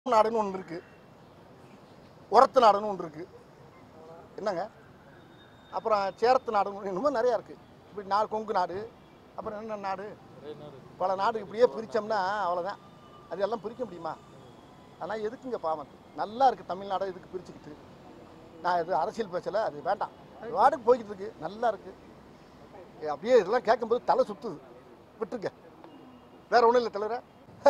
நாடுன்னு ஒன்று இருக்கு உரத்து நாடுன்னு ஒன்று இருக்கு என்னங்க அப்புறம் சேரத்து நாடுன்னு இன்னமும் நிறையா இருக்கு இப்படி நாடு கொங்கு நாடு அப்புறம் என்ன நாடு பல நாடு இப்படியே பிரித்தோம்னா அவ்வளோதான் அது எல்லாம் பிரிக்க முடியுமா ஆனால் எதுக்குங்க பாவம் நல்லா இருக்கு தமிழ்நாடை இதுக்கு பிரிச்சுக்கிட்டு நான் இது அரசியல் பேசலை அது வேண்டாம் அது வாட்டுக்கு போய்கிட்டு இருக்கு நல்லா இருக்கு ஏ, அப்படியே இதெல்லாம் கேட்கும்போது தலை சுத்துது விட்டுருங்க வேற ஒன்றும் இல்லை தலைவர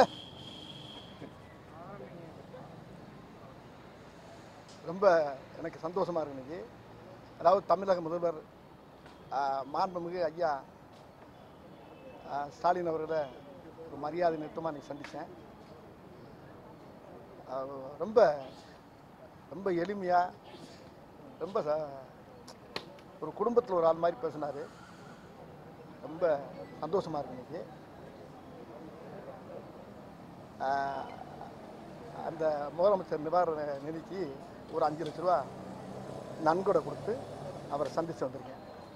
ரொம்ப எனக்கு சந்தோஷமா இருக்கு இன்னைக்கு அதாவது தமிழக முதல்வர் ஆ, மாண்புமிகு ஐயா ஆ, ஸ்டாலின் அவர்களை ஒரு மரியாதை நிறுத்தமாக இன்னைக்கு சந்தித்தேன் ரொம்ப ரொம்ப எளிமையாக ரொம்ப ச- ஒரு குடும்பத்தில் ஒரு ஆள் மாதிரி பேசினார் ரொம்ப சந்தோஷமாக இருக்கு இன்னைக்கு ஆஹ், அந்த முதலமைச்சர் நிவாரண நிதிக்கு ஒரு அஞ்சு லட்ச ரூபா நன்கொடை கொடுத்து அவரை சந்தித்து வந்திருக்கேன்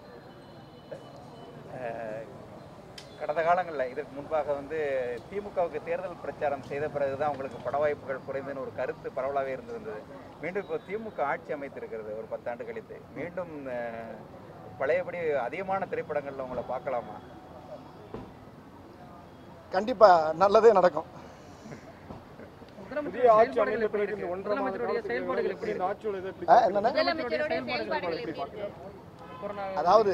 கடந்த காலங்களில் இதற்கு முன்பாக வந்து திமுகவுக்கு தேர்தல் பிரச்சாரம் செய்த பிறகுதான் உங்களுக்கு பட வாய்ப்புகள் குறைந்துன்னு ஒரு கருத்து பரவலாகவே இருந்து வந்தது மீண்டும் இப்போ திமுக ஆட்சி அமைத்திருக்கிறது ஒரு பத்தாண்டு கழித்து மீண்டும் அஹ், பழையபடி அதிகமான திரைப்படங்களில் உங்களை பார்க்கலாமா கண்டிப்பாக நல்லதே நடக்கும் புதிய ஆட்சி அமைந்த பிறகு இந்த ஒன்றரை மாத காலத்துக்கு எப்படி இந்த ஆட்சியோட இதை எப்படி ஆஹ், என்னண்ணே முதலமைச்சருடைய செயல்பாடுகள் எப்படி இருக்கு அதாவது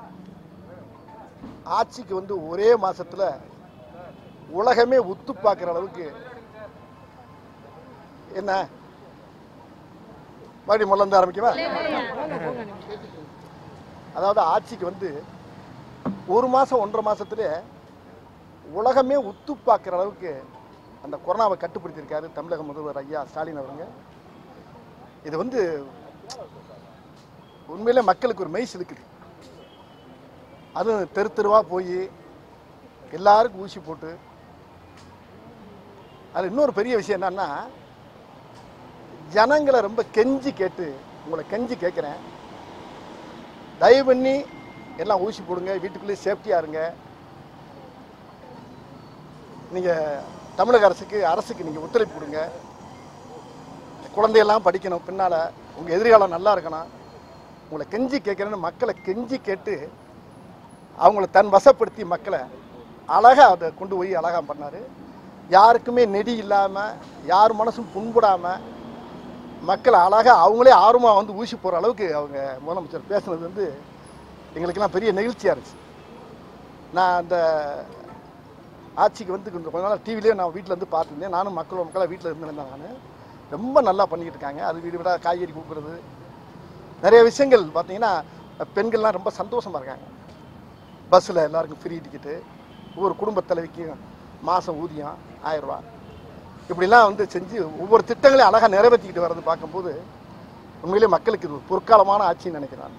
ஆட்சிக்கு வந்து ஒரே மாசத்துல உலகமே உத்து பார்க்குற அளவுக்கு என்ன மறுபடியும் முதல்ல இருந்து ஆரம்பிக்கவா அதாவது ஆட்சிக்கு வந்து ஒரு மாசம் ஒன்றரை மாசத்துல உலகமே உத்து பார்க்குற அளவுக்கு அந்த கொரோனாவை கட்டுப்படுத்தியிருக்காரு தமிழக முதல்வர் ஐயா ஸ்டாலின் அவருங்க இது வந்து உண்மையிலே மக்களுக்கு ஒரு மெய்ஸ் இருக்குது அதுவும் தெரு தெருவாக போய் எல்லாருக்கும் ஊசி போட்டு அது இன்னொரு பெரிய விஷயம் என்னன்னா ஜனங்களை ரொம்ப கெஞ்சி கேட்டு உங்களை கெஞ்சி கேட்குறேன் தயவு பண்ணி எல்லாம் ஊசி போடுங்க வீட்டுக்குள்ளேயே சேஃப்டியாக இருங்க நீங்கள் தமிழக அரசுக்கு அரசுக்கு நீங்கள் ஒத்துழைப்பு கொடுங்க குழந்தையெல்லாம் படிக்கணும் பின்னால் உங்கள் எதிர்காலம் நல்லா இருக்கணும் உங்களை கெஞ்சி கேட்குறேன்னு மக்களை கெஞ்சி கேட்டு அவங்கள தன் வசப்படுத்தி மக்களை அழகாக அதை கொண்டு போய் அழகாக பண்ணார் யாருக்குமே நெடி இல்லாமல் யார் மனசும் புண்படாமல் மக்களை அழகாக அவங்களே ஆர்வமாக வந்து ஊசி போகிற அளவுக்கு அவங்க முதலமைச்சர் பேசுனது வந்து எங்களுக்கெல்லாம் பெரிய நெகிழ்ச்சியாக இருந்துச்சு நான் அந்த ஆட்சிக்கு வந்து கொஞ்சம் கொஞ்ச நாள் டிவிலேயே நான் வீட்டில் இருந்து பார்த்துருந்தேன் நானும் மக்களோட மக்களாக வீட்டில் இருந்திருந்தேன் நான் ரொம்ப நல்லா பண்ணிக்கிட்டு இருக்காங்க அது வீடு வீடாக காய்கறி கொடுக்குறது நிறைய விஷயங்கள் பார்த்தீங்கன்னா பெண்கள்லாம் ரொம்ப சந்தோஷமாக இருக்காங்க பஸ்ஸில் எல்லாருக்கும் ஃப்ரீ டிக்கெட்டு ஒவ்வொரு குடும்பத் தலைவிக்கும் மாதம் ஊதியம் ஆயிரரூபா இப்படிலாம் வந்து செஞ்சு ஒவ்வொரு திட்டங்களையும் அழகாக நிறைவேற்றிக்கிட்டு வர்றது பார்க்கும்போது உண்மையிலே மக்களுக்கு இது ஒரு பொற்காலமான ஆட்சின்னு நினைக்கிறேன்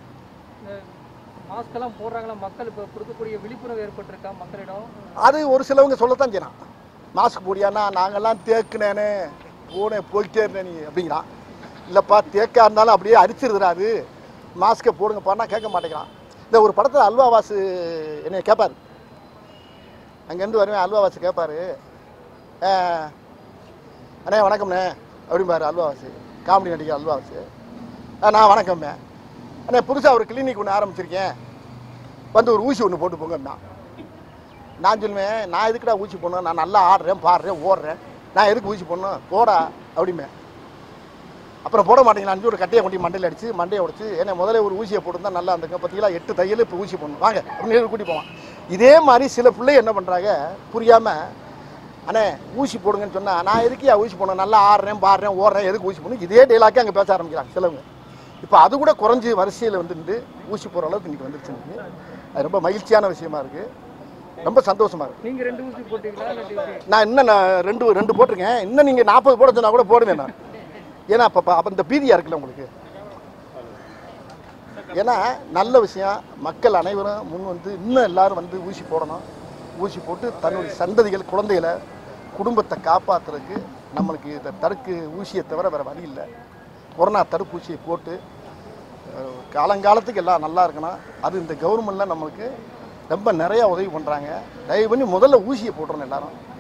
மாஸ்க் எல்லாம் போடுறாங்களா மக்கள் இப்போ கொடுக்கக்கூடிய விழிப்புணர்வு ஏற்பட்டிருக்கா மக்களிடம் அது ஒரு சிலவங்க சொல்லத்தான் செய்யலாம் மாஸ்க் போடியானா நாங்கெல்லாம் தேக்குனேனே போனேன் போய்கிட்டே இருந்தேன் நீ அப்படிங்கிறான் இல்லைப்பா தேக்கா இருந்தாலும் அப்படியே அரிச்சிருதுடா அது மாஸ்க்கை போடுங்கப்பான்னா கேட்க மாட்டேங்கிறான் இந்த ஒரு படத்தில் அல்வா வாசு என்னை கேட்பாரு அங்கேருந்து வருவேன் அல்வா வாசு கேட்பாரு "அஹ், அண்ணே வணக்கம்ண்ணே அப்படிம்பாரு அல்வா வாசு காமெடி நடிகர் அல்வா வாசு "ஆ, நான் வணக்கம்ண்ணே அண்ணே புதுசாக ஒரு கிளினிக் ஒன்று ஆரம்பிச்சிருக்கேன் வந்து ஒரு ஊசி ஒன்று போட்டு போங்கண்ணா நான் சொல்லுவேன் நான் எதுக்குடா ஊசி போடணும் நான் நல்லா ஆடுறேன் பாடுறேன் ஓடுறேன் நான் எதுக்கு ஊசி போடணும் போடா அப்படிமே அப்புறம் போட மாட்டேங்களா அஞ்சு ஒரு கட்டையை கொண்டு மண்டையில் அடிச்சு மண்டையை உடைச்சு ஏன்னா முதல்ல ஒரு ஊசியை போட்டிருந்தா நல்லா இருந்துங்க பார்த்தீங்களா எட்டு தையல் இப்போ ஊசி போடணும் வாங்க அப்படின்னு கூட்டி போவான் இதே மாதிரி சில பிள்ளை என்ன பண்ணுறாங்க புரியாமல் அண்ணே ஊசி போடுங்கன்னு சொன்னால் நான் எதுக்கு ஊசி போடணும் நல்லா ஆடுறேன் பாடுறேன் ஓடுறேன் எதுக்கு ஊசி போடணும் இதே டெய்லாக்கே அங்கே பேச ஆரம்பிக்கிறாங்க சிலவங்க இப்போ அது கூட குறைஞ்சி வரிசையில் வந்துட்டு ஊசி போகிற அளவுக்கு இன்றைக்கி வந்துருச்சு இன்னைக்கு. அது ரொம்ப மகிழ்ச்சியான விஷயமா இருக்குது ரொம்ப சந்தோஷமா இருக்கு நீங்க ரெண்டு ஊசி போட்டீங்களா இல்லாட்டி எப்படி? நான் இன்னும் நான் ரெண்டு ரெண்டு போட்டிருக்கேன் இன்னும் நீங்கள் நாற்பது போட சொன்னா கூட போடுவேன் நான் ஏன்னா அப்போ அப்போ இந்த பீதியாக இருக்குல்ல உங்களுக்கு ஏன்னா நல்ல விஷயம் மக்கள் அனைவரும் முன் வந்து இன்னும் எல்லாரும் வந்து ஊசி போடணும் ஊசி போட்டு தன்னுடைய சந்ததிகள் குழந்தைகளை குடும்பத்தை காப்பாற்றுறதுக்கு நம்மளுக்கு இந்த தடுக்கு ஊசியை தவிர வேறு வழி இல்லை கொரோனா தடுப்பூசியை போட்டு அஹ், காலங்காலத்துக்கு எல்லாம் நல்லா இருக்கணும் அது இந்த கவர்மெண்ட்டில் நம்மளுக்கு ரொம்ப நிறையா உதவி பண்ணுறாங்க தயவு பண்ணி முதல்ல ஊசியை போட்டுறணும் எல்லாரும்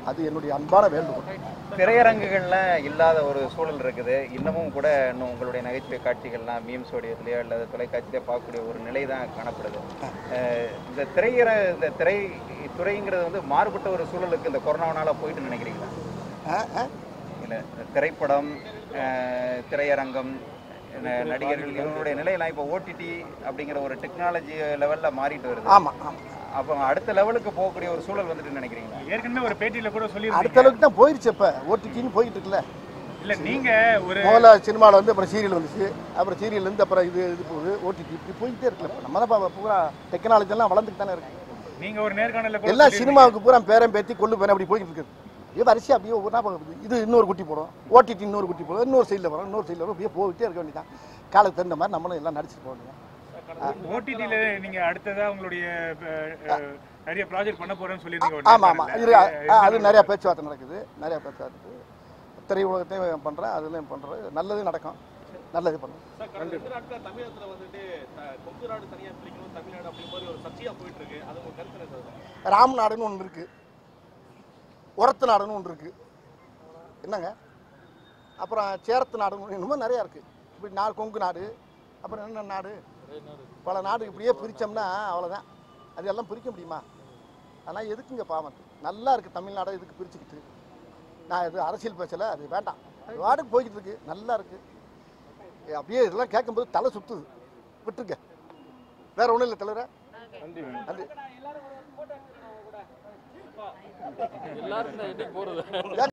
அது என்னுடைய அன்பான வேண்டுகோள் திரையரங்குகள்ல இல்லாத ஒரு சூழல் இருக்குது இன்னமும் கூட இன்னும் உங்களுடைய நகைச்சுவை காட்சிகள்லாம் மீம்ஸ் வடிவத்திலேயோ அல்லது தொலைக்காட்சியிலே பார்க்கக்கூடிய ஒரு நிலை தான் காணப்படுது அஹ் இந்த திரையர இந்த திரை துறைங்கிறது வந்து மாறுபட்ட ஒரு சூழலுக்கு இந்த கொரோனாவனால போயிட்டு நினைக்கிறீங்களா ஆ, ஆ. இல்லை திரைப்படம் அஹ் திரையரங்கம் ந- நடிகர்கள் இவங்களுடைய நிலையெல்லாம் இப்போ ஓடிடி அப்படிங்கிற ஒரு டெக்னாலஜி லெவலில் மாறிட்டு வருது ஆமாம் ஆமாம் அப்போ அடுத்த லெவலுக்கு போகக்கூடிய ஒரு சூழல் வந்துட்டு நினைக்கிறீங்களா ஏற்கனவே ஒரு பேட்டியில கூட அடுத்த சொல்லியிருந்தீங்க அளவுக்கு தான் போயிடுச்சு இப்போ ஓடிடின்னு போயிட்டு இருக்குல்ல இல்ல நீங்க ஒரு முதல்ல சினிமாவில் வந்து அப்புறம் சீரியல் வந்துச்சு அப்புறம் சீரியல் இருந்து அப்புறம் இது இது போகுது ஓடிடி இப்படி போயிட்டே இருக்குல்ல இப்போ நம்ம தான் பா- பூரா டெக்னாலஜி எல்லாம் வளர்ந்துட்டு தானே இருக்கு நீங்க ஒரு நேர்காணல்ல கூட எல்லா சொல்லியிருந்தீங்க. சினிமாவுக்கு பூரா பேரம் பேத்தி கொள்ளு பேரம் அப்படி போயிட்டு இருக்குது இது வரிசை அப்படியே ஒவ்வொரு நாள் போகுது. இது இன்னொரு குட்டி போடும் ஓடிடி இன்னொரு குட்டி போடும் இன்னொரு சைடில் வரும் இன்னொரு சைடில் வரும் அப்படியே போயிட்டே இருக்க வேண்டியதான் காலத்துக்கு தகுந்த மாதிரி நம்மளும் எல்லாம் நடிச்சிட்டு போக வேண்டியதான் ஓடிடில நீங்க அடுத்ததா உங்களுடைய அஹ், அஹ், நிறைய ப்ராஜெக்ட் பண்ண போறேன்னு சொல்லியிருந்தீங்க ஒரு ஆமாம் ஆமாம் இது நேர்காணல்ல. ஆ, அது நிறையா பேச்சுவார்த்தை நடக்குது நிறையா பேச்சுவார்த்தை திரையுலகத்தையும் பண்ணுறேன் அதுலேயும் பண்ணுறது நல்லது நடக்கும் நல்லது பண்ணுறேன் சார் கடந்த ரெண்டு நாட்களா தமிழகத்துல வந்துட்டு த- கொங்கு நாடு தனியா பிரிக்கணும் தமிழ்நாடு அப்படிங்கிற மாதிரி ஒரு சர்ச்சையா போயிட்டு இருக்கு அது உங்க கருத்து என்ன சார் ராம் நாடுன்னு ஒன்று இருக்குது உரத்து நாடுன்னு ஒன்று இருக்குது என்னங்க அப்புறம் சேரத்து நாடுன்னு ஒண்ணு இன்னமும் நிறையா இருக்குது இப்படி நாடு கொங்கு நாடு அப்புறம் என்ன நாடு பல நாடு இப்படியே பிரித்தோம்னா அவ்வளோதான் அது எல்லாம் பிரிக்க முடியுமா அதெல்லாம் எதுக்குங்க பாவம் நல்லா இருக்குது தமிழ்நாடு இதுக்கு பிரிச்சுக்கிட்டு நான் இது அரசியல் பேசலை அது வேண்டாம் அது வாட்டுக்கு போய்கிட்டு இருக்கு நல்லா இருக்குது அப்படியே இதெல்லாம் கேட்கும்போது தலை சுத்துது விட்டுருங்க வேற ஒன்றும் இல்லை தலைவரே நன்றி எல்லாரும் இந்த இதுக்கு போறது